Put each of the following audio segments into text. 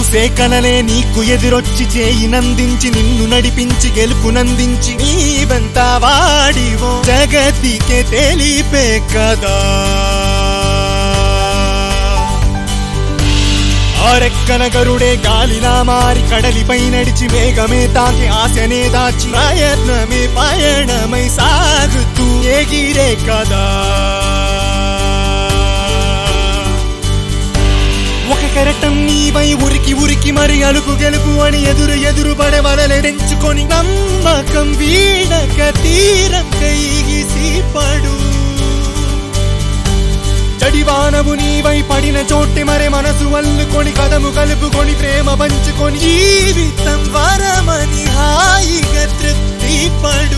చూసే కలలే నీకు ఎదురొచ్చి చేయినందించి నిన్ను నడిపించి గెలుపునందించి నీవెంత వాడివో జగతికే తెలిపే కదా ఆరెక్కన గరుడే గాలిలా మారి కడలిపై నడిచి మేఘమే తాకి ఆశనే దాచి ప్రయత్నమే పయనమై సాగుతూ ఎగిరే కదా ఒక కెరటం నీవై ఉరికి ఉరికి మరి అలుపు గెలుపు అని ఎదురు ఎదురు పడవలనే తెంచుకొని నమ్మకం వీడక తీరం కైగిసి పడు జడివానవు నీవై పడిన చోటి మరే మనసు వల్లుకొని కదము కలుపుకొని ప్రేమ పంచుకొని జీవితం వరమని హాయిగా తృప్తి పడు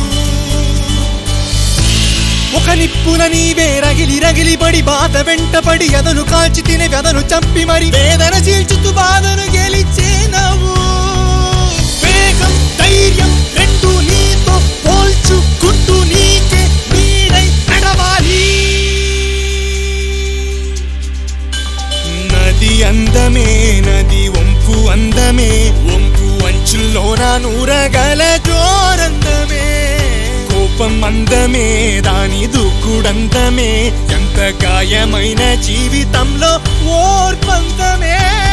ఒక నిప్పుల నీవే రగిలి రగిలి పడి బాధ వెంటపడి ఎదను కాల్చి తినే వెదను చంపి మరి వేదన చీల్చుతూ బాధను గెలిచేనవు వేగం ధైర్యం రెండు నీతో పోల్చుకుంటూ నీకే నీడై నడవాలి నది అందమే నది వంపు అందమే వంపు అంచుల్లోన నూరగల జోరందమే కోపం అందమే దాని దూకుడందమే ఎంత గాయమైన జీవితంలో ఓర్పందమే